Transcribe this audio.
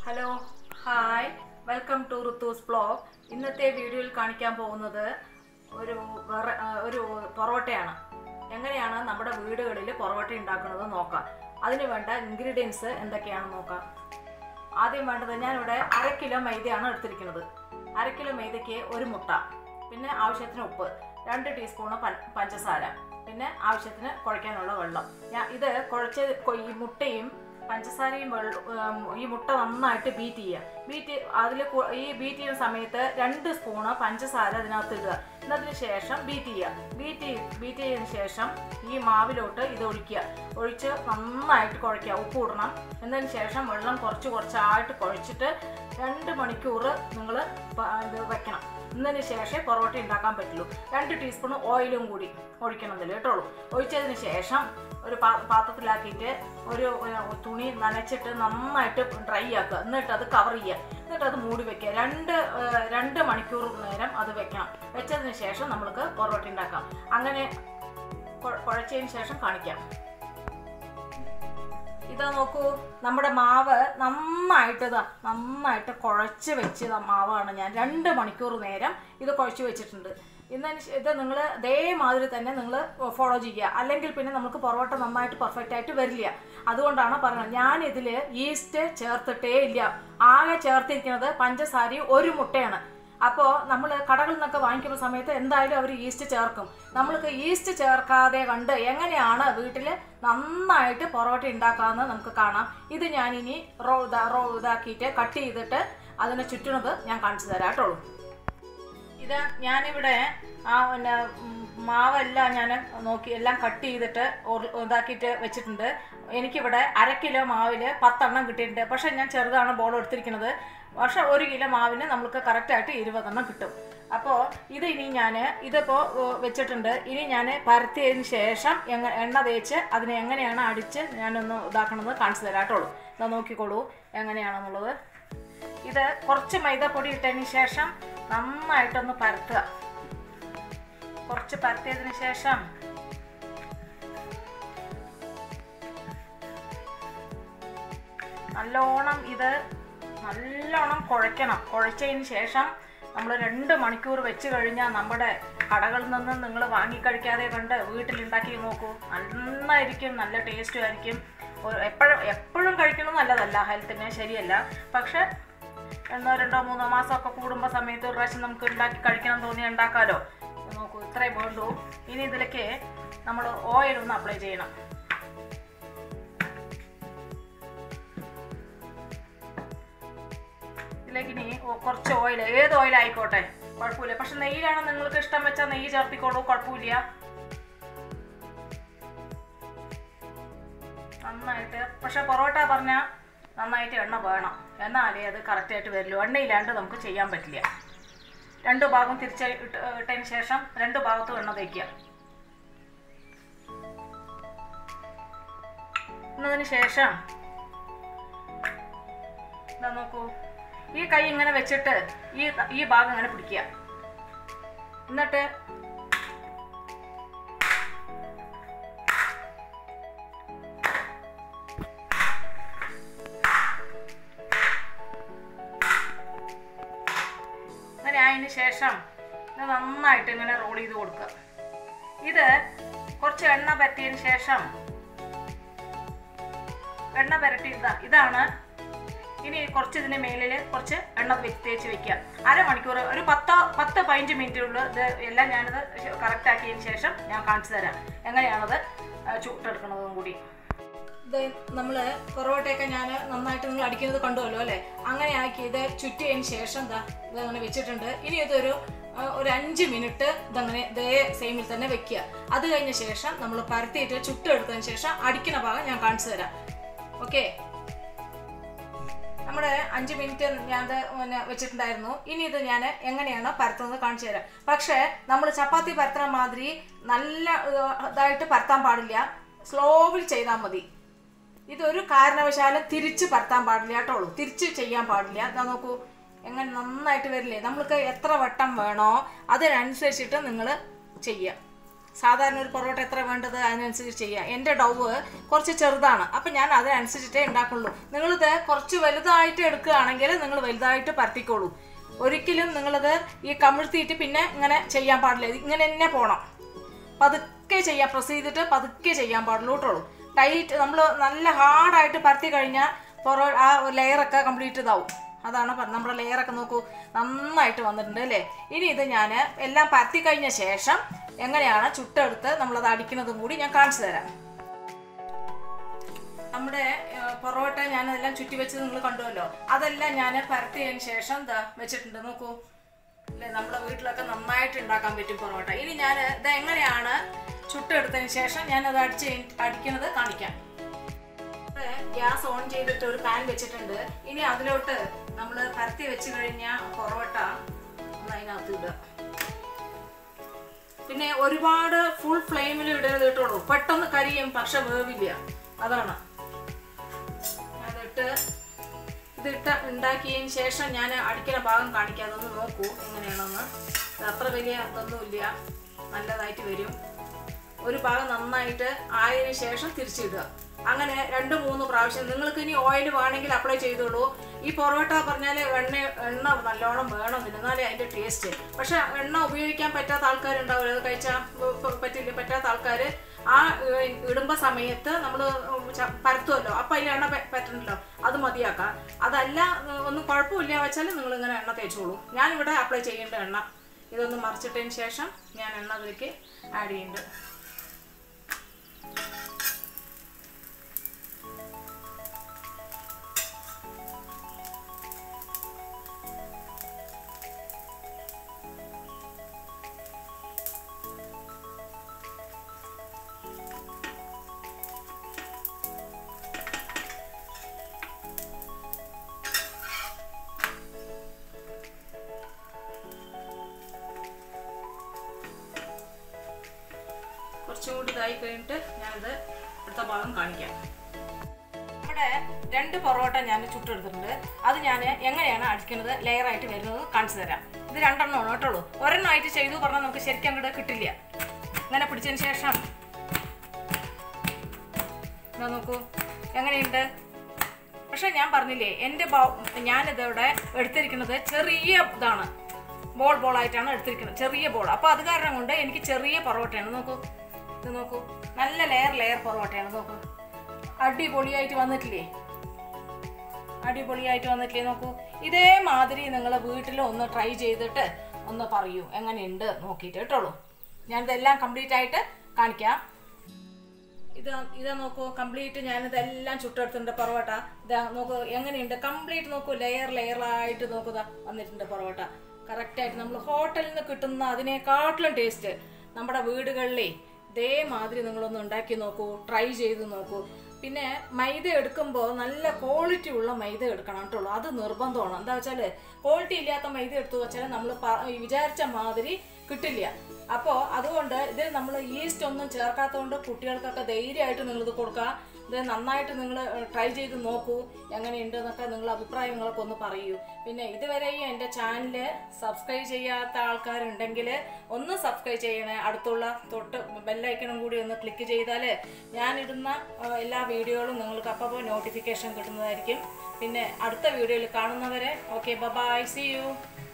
hello hi welcome to Rithu's blog ഇന്നത്തെ വീഡിയോയിൽ കാണിക്കാൻ പോകുന്നത് ഒരു വെറ- ആ, ഒരു പൊറോട്ടയാണ് എങ്ങനെയാണ് നമ്മുടെ വീടുകളിൽ പൊറോട്ട ഉണ്ടാക്കുന്നത് നോക്കാം അതിന് വേണ്ട ഇൻഗ്രീഡിയൻസ് എന്തൊക്കെയാണെന്ന് നോക്കാം ആദ്യം വേണ്ടത് ഞാനിവിടെ അര കിലോ മൈദയാണ് എടുത്തിരിക്കുന്നത് അര കിലോ മൈദയ്ക്ക് ഒരു മുട്ട പിന്നെ ആവശ്യത്തിന് ഉപ്പ് രണ്ട് ടീസ്പൂണ് പൻ- പഞ്ചസാര പിന്നെ ആവശ്യത്തിന് കുഴയ്ക്കാനുള്ള വെള്ളം ഞാൻ ഇത് കുഴച്ച് കൊ- ഈ മുട്ടയും പഞ്ചസാരയും വെള്ളം ഉം, ഈ മുട്ട നന്നായിട്ട് ബീറ്റ് ചെയ്യുക ബീറ്റ് അതിൽ ഈ ബീറ്റ് ചെയ്യുന്ന സമയത്ത് രണ്ട് സ്പൂണ് പഞ്ചസാര അതിനകത്ത് ഇടുക എന്നതിന് ശേഷം ബീറ്റ് ചെയ്യുക ബീറ്റ് ബീറ്റ് ചെയ്തതിന് ശേഷം ഈ മാവിലോട്ട് ഇത് ഒഴിക്കുക ഒഴിച്ച് നന്നായിട്ട് കുഴയ്ക്കുക ഉപ്പ് ഇടണം എന്നതിന് ശേഷം വെള്ളം കുറച്ച് കുറച്ചായിട്ട് കുഴച്ചിട്ട് രണ്ട് മണിക്കൂർ നിങ്ങൾ ഇത് വെക്കണം എന്നതിന് ശേഷം പൊറോട്ട ഉണ്ടാക്കാൻ പറ്റുള്ളൂ രണ്ട് ടീസ്പൂൺ ഓയിലും കൂടി ഒഴിക്കണം ഇതിൽ കേട്ടോളൂ ഒഴിച്ചതിന് ശേഷം ഒരു പാ പാത്രത്തിലാക്കിയിട്ട് ഒരു ഏർ, തുണി നനച്ചിട്ട് നന്നായിട്ട് ഡ്രൈ ആക്കുക എന്നിട്ട് അത് കവർ ചെയ്യുക എന്നിട്ട് അത് മൂടി വെക്കുക രണ്ട് ഏർ, രണ്ട് മണിക്കൂർ നേരം അത് വെക്കണം വെച്ചതിന് ശേഷം നമ്മൾക്ക് പൊറോട്ട ഉണ്ടാക്കാം അങ്ങനെ കുഴ- കുഴച്ചതിന് ശേഷം കാണിക്കാം ഇതാ നോക്കൂ നമ്മുടെ മാവ് നന്നായിട്ട് ഇതാ നന്നായിട്ട് കുഴച്ച് വെച്ച മാവാണ് ഞാൻ രണ്ട് മണിക്കൂർ നേരം ഇത് കുഴച്ച് വെച്ചിട്ടുണ്ട് ഇന്നതിന് ശേ- ഇത് നിങ്ങൾ അതേമാതിരി തന്നെ നിങ്ങൾ ഫോളോ ചെയ്യുക അല്ലെങ്കിൽ പിന്നെ നമുക്ക് പൊറോട്ട നന്നായിട്ട് പെർഫെക്റ്റ് ആയിട്ട് വരില്ല അതുകൊണ്ടാണ് പറയുന്നത് ഞാനിതിൽ ഈസ്റ്റ് ചേർത്തിട്ടേ ഇല്ല ആകെ ചേർത്തിരിക്കുന്നത് പഞ്ചസാരയും ഒരു മുട്ടയാണ് അപ്പോൾ നമ്മൾ കടകളിൽ നിന്നൊക്കെ വാങ്ങിക്കുന്ന സമയത്ത് എന്തായാലും അവർ ഈസ്റ്റ് ചേർക്കും നമ്മൾക്ക് ഈസ്റ്റ് ചേർക്കാതെ കണ്ട് എങ്ങനെയാണ് വീട്ടിൽ നന്നായിട്ട് പൊറോട്ട ഉണ്ടാക്കാമെന്ന് നമുക്ക് കാണാം ഇത് ഞാനിനി റോ ഇതാ റോ ഇതാക്കിയിട്ട് കട്ട് ചെയ്തിട്ട് അതിനെ ചുറ്റുന്നത് ഞാൻ കാണിച്ചു തരാം കേട്ടോളൂ ഇത് ഞാനിവിടെ ആ പിന്നെ ഉം, മാവെല്ലാം ഞാൻ നോക്കി എല്ലാം കട്ട് ചെയ്തിട്ട് ഒറ- ഇതാക്കിയിട്ട് വെച്ചിട്ടുണ്ട് എനിക്കിവിടെ അര കിലോ മാവിൽ പത്തെണ്ണം കിട്ടിയിട്ടുണ്ട് പക്ഷേ ഞാൻ ചെറുതാണ് ബോൾ എടുത്തിരിക്കുന്നത് പക്ഷേ ഒരു കിലോ മാവിന് നമുക്ക് കറക്റ്റായിട്ട് ഇരുപതെണ്ണം കിട്ടും അപ്പോൾ ഇത് ഇനി ഞാൻ ഇതിപ്പോൾ വെച്ചിട്ടുണ്ട് ഇനി ഞാൻ പരത്തിയതിന് ശേഷം എങ്ങ എണ്ണ തേച്ച് അതിനെ എങ്ങനെയാണ് അടിച്ച് ഞാനൊന്ന് ഇതാക്കണമെന്ന് കാണിച്ചു തരാം കേട്ടോളൂ ഇതാ നോക്കിക്കോളൂ എങ്ങനെയാണെന്നുള്ളത് ഇത് കുറച്ച് മൈദപ്പൊടി ഇട്ടതിന് ശേഷം നന്നായിട്ടൊന്ന് പരത്തുക കുറച്ച് പരത്തിയതിന് ശേഷം നല്ലോണം ഇത് നല്ലോണം കുഴയ്ക്കണം കുഴച്ചതിന് ശേഷം നമ്മൾ രണ്ട് മണിക്കൂർ വെച്ച് കഴിഞ്ഞാൽ നമ്മുടെ കടകളിൽ നിന്ന് നിങ്ങൾ വാങ്ങിക്കഴിക്കാതെ കണ്ട് വീട്ടിലുണ്ടാക്കി നോക്കൂ നന്നായിരിക്കും നല്ല ടേസ്റ്റും ആയിരിക്കും എപ്പോഴും എപ്പോഴും കഴിക്കുന്നത് നല്ലതല്ല ഹെൽത്തിന് ശരിയല്ല പക്ഷെ ഒന്നോ രണ്ടോ മൂന്നോ മാസമൊക്കെ കൂടുമ്പോൾ സമയത്ത് ഒരു പ്രാവശ്യം നമുക്ക് ഉണ്ടാക്കി കഴിക്കണം തോന്നി ഉണ്ടാക്കാമല്ലോ നോക്കൂ ഇത്രയും വേണ്ടു ഇനി ഇതിലേക്ക് നമ്മൾ ഓയിൽ ഒന്ന് അപ്ലൈ ചെയ്യണം ഇതിലേക്ക് ഇനി ഒ- കുറച്ച് ഓയിൽ ഏത് ഓയിൽ ആയിക്കോട്ടെ കുഴപ്പമില്ല പക്ഷെ നെയ്യിലാണ് നിങ്ങൾക്ക് ഇഷ്ടം വെച്ചാൽ നെയ്യ് ചേർത്തിക്കോളൂ കുഴപ്പമില്ല നന്നായിട്ട് പക്ഷെ പൊറോട്ട പറഞ്ഞാൽ നന്നായിട്ട് എണ്ണ വേണം എന്നാലേ അത് കറക്റ്റായിട്ട് വരുള്ളൂ എണ്ണയില്ലാണ്ട് നമുക്ക് ചെയ്യാൻ പറ്റില്ല രണ്ട് ഭാഗം തിരിച്ച് ഇട്ട് ഇട്ടതിന് ശേഷം രണ്ട് ഭാഗത്തും എണ്ണ തേക്കുക എന്നതിന് ശേഷം ഇതാ നോക്കൂ ഈ കൈ ഇങ്ങനെ വെച്ചിട്ട് ഈ ഈ ഭാഗം ഇങ്ങനെ പിടിക്കുക എന്നിട്ട് അങ്ങനെ ആയതിന് ശേഷം ഇത് നന്നായിട്ട് ഇങ്ങനെ റോൾ ചെയ്ത് കൊടുക്കുക ഇത് കുറച്ച് എണ്ണ പരത്തിയതിന് ശേഷം എണ്ണ പരട്ടി ഇതാ ഇതാണ് ഇനി കുറച്ച് ഇതിന് മേലിൽ കുറച്ച് എണ്ണ വെച്ച് തേച്ച് വെക്കുക അരമണിക്കൂർ ഒരു പത്തോ പത്ത് പതിനഞ്ച് മിനിറ്റുള്ള ഇത് എല്ലാം ഞാനിത് കറക്റ്റ് ആക്കിയതിന് ശേഷം ഞാൻ കാണിച്ചു തരാം എങ്ങനെയാണത് ആ, ചുട്ടെടുക്കണതും കൂടി ഇത് നമ്മൾ പൊറോട്ടയൊക്കെ ഞാൻ നന്നായിട്ട് നിങ്ങൾ അടിക്കുന്നത് കണ്ടുവല്ലോ അല്ലേ അങ്ങനെ ആക്കി ഇത് ചുറ്റിയതിന് ശേഷം ഇതാ ഇതങ്ങനെ വെച്ചിട്ടുണ്ട് ഇനി ഇതൊരു ആ, ഒരു അഞ്ച് മിനിറ്റ് ഇതങ്ങനെ ഇതേ സെയിമിൽ തന്നെ വെക്കുക അത് കഴിഞ്ഞ ശേഷം നമ്മൾ പരത്തിയിട്ട് ചുട്ടെടുത്തതിന് ശേഷം അടിക്കുന്ന ഭാഗം ഞാൻ കാണിച്ചു തരാം ഓക്കെ നമ്മുടെ അഞ്ച് മിനിറ്റ് ഞാനത് പിന്നെ വെച്ചിട്ടുണ്ടായിരുന്നു ഇനി ഇത് ഞാൻ എങ്ങനെയാണ് പരത്തുന്നത് കാണിച്ചു തരാം പക്ഷേ നമ്മൾ ചപ്പാത്തി പരത്തുന്ന മാതിരി നല്ല ഏർ, ഇതായിട്ട് പരത്താൻ പാടില്ല സ്ലോവിൽ ചെയ്താൽ മതി ഇതൊരു കാരണവശാലും തിരിച്ച് പരത്താൻ പാടില്ല കേട്ടോളൂ തിരിച്ച് ചെയ്യാൻ പാടില്ല ഇതാ നോക്കൂ എങ്ങനെ നന്നായിട്ട് വരില്ലേ നമ്മൾക്ക് എത്ര വട്ടം വേണോ അതിനനുസരിച്ചിട്ട് നിങ്ങൾ ചെയ്യുക സാധാരണ ഒരു പൊറോട്ട എത്ര വേണ്ടത് അതിനനുസരിച്ച് ചെയ്യുക എൻ്റെ ഡൗവ് കുറച്ച് ചെറുതാണ് അപ്പം ഞാൻ അതിനനുസരിച്ചിട്ടേ ഉണ്ടാക്കുള്ളൂ നിങ്ങളിത് കുറച്ച് വലുതായിട്ട് എടുക്കുകയാണെങ്കിൽ നിങ്ങൾ വലുതായിട്ട് പരത്തിക്കോളൂ ഒരിക്കലും നിങ്ങളിത് ഈ കമിഴ്ത്തിയിട്ട് പിന്നെ ഇങ്ങനെ ചെയ്യാൻ പാടില്ല ഇത് ഇങ്ങനെ തന്നെ പോകണം പതുക്കെ ചെയ്യാം പ്രസ് ചെയ്തിട്ട് പതുക്കെ ചെയ്യാൻ പാടുള്ളൂ കേട്ടോളൂ ടൈറ്റ് നമ്മൾ നല്ല ഹാർഡായിട്ട് പരത്തി കഴിഞ്ഞാൽ പൊറോ ആ ലെയറൊക്കെ കംപ്ലീറ്റ് ഇതാവും അതാണ് പറഞ്ഞത് നമ്മുടെ ലെയറൊക്കെ നോക്കൂ നന്നായിട്ട് വന്നിട്ടുണ്ട് അല്ലേ ഇനി ഇത് ഞാൻ എല്ലാം പരത്തി കഴിഞ്ഞ ശേഷം എങ്ങനെയാണ് ചുട്ടെടുത്ത് നമ്മളത് അടിക്കുന്നതും കൂടി ഞാൻ കാണിച്ചു തരാം നമ്മുടെ ഏഹ്, പൊറോട്ട ഞാൻ അതെല്ലാം ചുറ്റി വെച്ച് നിങ്ങൾ കണ്ടുവല്ലോ അതെല്ലാം ഞാൻ പരത്തിയതിന് ശേഷം എന്താ വെച്ചിട്ടുണ്ട് നോക്കൂ അല്ലേ നമ്മുടെ വീട്ടിലൊക്കെ നന്നായിട്ട് ഉണ്ടാക്കാൻ പറ്റും പൊറോട്ട ഇനി ഞാൻ ഇത് എങ്ങനെയാണ് ചുട്ടെടുത്തതിന് ശേഷം ഞാൻ അത് അടിച്ച് കഴിഞ്ഞ് അടിക്കുന്നത് കാണിക്കാം ഗ്യാസ് ഓൺ ചെയ്തിട്ട് ഒരു പാൻ വെച്ചിട്ടുണ്ട് ഇനി അതിലോട്ട് നമ്മൾ പരത്തി വെച്ച് കഴിഞ്ഞ പൊറോട്ട ഒന്ന് അതിനകത്ത് ഇടുക പിന്നെ ഒരുപാട് ഫുൾ ഫ്ലെയിമിൽ ഇടരുത് കേട്ടോളൂ പെട്ടെന്ന് കരിയും പക്ഷെ വേവില്ല അതാണ് അതിട്ട് ഇതിട്ട ഉണ്ടാക്കിയതിന് ശേഷം ഞാൻ അടിക്കുന്ന ഭാഗം കാണിക്കാം അതൊന്ന് നോക്കൂ എങ്ങനെയാണെന്ന് ഇത് അത്ര വലിയ ഇതൊന്നുമില്ല നല്ലതായിട്ട് വരും ഒരു ഭാഗം നന്നായിട്ട് ആയതിനു ശേഷം തിരിച്ചിടുക അങ്ങനെ രണ്ട് മൂന്ന് പ്രാവശ്യം നിങ്ങൾക്ക് ഇനി ഓയിൽ വേണമെങ്കിൽ അപ്ലൈ ചെയ്തോളൂ ഈ പൊറോട്ട പറഞ്ഞാൽ എണ്ണ എണ്ണ നല്ലോണം വേണം ഇതിന് എന്നാലേ അതിൻ്റെ ടേസ്റ്റ് പക്ഷെ എണ്ണ ഉപയോഗിക്കാൻ പറ്റാത്ത ആൾക്കാരുണ്ടാവില്ല അത് കഴിച്ചാൽ പറ്റില്ല പറ്റാത്ത ആൾക്കാർ ആ ഏഹ്, ഇടുമ്പോ സമയത്ത് നമ്മൾ പരത്തുമല്ലോ അപ്പം അതിൽ എണ്ണ പ- പറ്റണല്ലോ അത് മതിയാക്കാം അതല്ല ഏഹ്, ഒന്നും കുഴപ്പമില്ല വെച്ചാൽ നിങ്ങൾ ഇങ്ങനെ എണ്ണ തേച്ചോളൂ ഞാനിവിടെ അപ്ലൈ ചെയ്യേണ്ട എണ്ണ ഇതൊന്ന് മറിച്ചിട്ടതിന് ശേഷം ഞാൻ എണ്ണ അതിലേക്ക് ആഡ് ചെയ്യുന്നുണ്ട് കുറച്ചും കൂടി ഇതായി കഴിഞ്ഞിട്ട് ഞാനിത് അടുത്ത ഭാഗം കാണിക്കാം ഇവിടെ രണ്ട് പൊറോട്ട ഞാൻ ചുട്ടെടുത്തിട്ടുണ്ട് അത് ഞാൻ എങ്ങനെയാണ് അടിക്കുന്നത് ലെയറായിട്ട് വരുന്നത് കാണിച്ചു തരാം ഇത് രണ്ടെണ്ണമാണ് കേട്ടോളൂ ഒരെണ്ണമായിട്ട് ചെയ്തു പറഞ്ഞാൽ നമുക്ക് ശരിക്കും അങ്ങോട്ട് കിട്ടില്ല ഇങ്ങനെ പിടിച്ചതിന് ശേഷം ഇതാ നോക്കൂ എങ്ങനെയുണ്ട് പക്ഷെ ഞാൻ പറഞ്ഞില്ലേ എൻ്റെ ബൗ- ഞാനിതിവിടെ എടുത്തിരിക്കുന്നത് ചെറിയ ഇതാണ് ബോൾ ബോൾ ആയിട്ടാണ് എടുത്തിരിക്കുന്നത് ചെറിയ ബോൾ അപ്പോൾ അത് കാരണം കൊണ്ട് എനിക്ക് ചെറിയ പൊറോട്ടയാണ് നോക്കൂ ഇത് നോക്കൂ നല്ല ലെയർ ലെയർ പൊറോട്ടയാണ് നോക്കൂ അടിപൊളിയായിട്ട് വന്നിട്ടില്ലേ അടിപൊളിയായിട്ട് വന്നിട്ടില്ലേ നോക്കൂ ഇതേമാതിരി നിങ്ങൾ വീട്ടിൽ ഒന്ന് ട്രൈ ചെയ്തിട്ട് ഒന്ന് പറയൂ എങ്ങനെയുണ്ട് നോക്കിയിട്ട് കേട്ടോളൂ ഞാനിതെല്ലാം കംപ്ലീറ്റ് ആയിട്ട് കാണിക്കാം ഇത് ഇതാ നോക്കൂ കംപ്ലീറ്റ് ഞാനിതെല്ലാം ചുട്ടെടുത്തിട്ടുണ്ട് പൊറോട്ട ഇതാ നോക്കൂ എങ്ങനെയുണ്ട് കംപ്ലീറ്റ് നോക്കൂ ലെയർ ലെയറായിട്ട് നോക്കുക വന്നിട്ടുണ്ട് പൊറോട്ട കറക്റ്റായിട്ട് നമ്മൾ ഹോട്ടലിൽ നിന്ന് കിട്ടുന്ന അതിനേക്കാട്ടിലും ടേസ്റ്റ് നമ്മുടെ വീടുകളിലേ ഇതേമാതിരി നിങ്ങളൊന്ന് ഉണ്ടാക്കി നോക്കൂ ട്രൈ ചെയ്ത് നോക്കൂ പിന്നെ മൈദ എടുക്കുമ്പോൾ നല്ല ക്വാളിറ്റി ഉള്ള മൈദ എടുക്കണം കേട്ടോ അത് നിർബന്ധമാണ് എന്താ വെച്ചാൽ ക്വാളിറ്റി ഇല്ലാത്ത മൈദ എടുത്തു വെച്ചാൽ നമ്മൾ വിചാരിച്ച മാതിരി കിട്ടില്ല അപ്പോൾ അതുകൊണ്ട് ഇതിൽ നമ്മൾ ഈസ്റ്റ് ഒന്നും ചേർക്കാത്തതുകൊണ്ട് കുട്ടികൾക്കൊക്കെ ധൈര്യമായിട്ട് നിങ്ങളിത് കൊടുക്കുക ഇത് നന്നായിട്ട് നിങ്ങൾ ട്രൈ ചെയ്ത് നോക്കൂ എങ്ങനെയുണ്ട് എന്നൊക്കെ നിങ്ങൾ അഭിപ്രായങ്ങളൊക്കെ ഒന്ന് പറയൂ പിന്നെ ഇതുവരെയും എൻ്റെ ചാനൽ സബ്സ്ക്രൈബ് ചെയ്യാത്ത ആൾക്കാരുണ്ടെങ്കിൽ ഒന്ന് സബ്സ്ക്രൈബ് ചെയ്യണേ അടുത്തുള്ള തൊട്ട് ബെല്ലൈക്കണും കൂടി ഒന്ന് ക്ലിക്ക് ചെയ്താൽ ഞാനിടുന്ന ആ, എല്ലാ വീഡിയോകളും നിങ്ങൾക്ക് അപ്പോൾ നോട്ടിഫിക്കേഷൻ കിട്ടുന്നതായിരിക്കും പിന്നെ അടുത്ത വീഡിയോയിൽ കാണുന്നവരെ ഓക്കെ ബൈ സി യു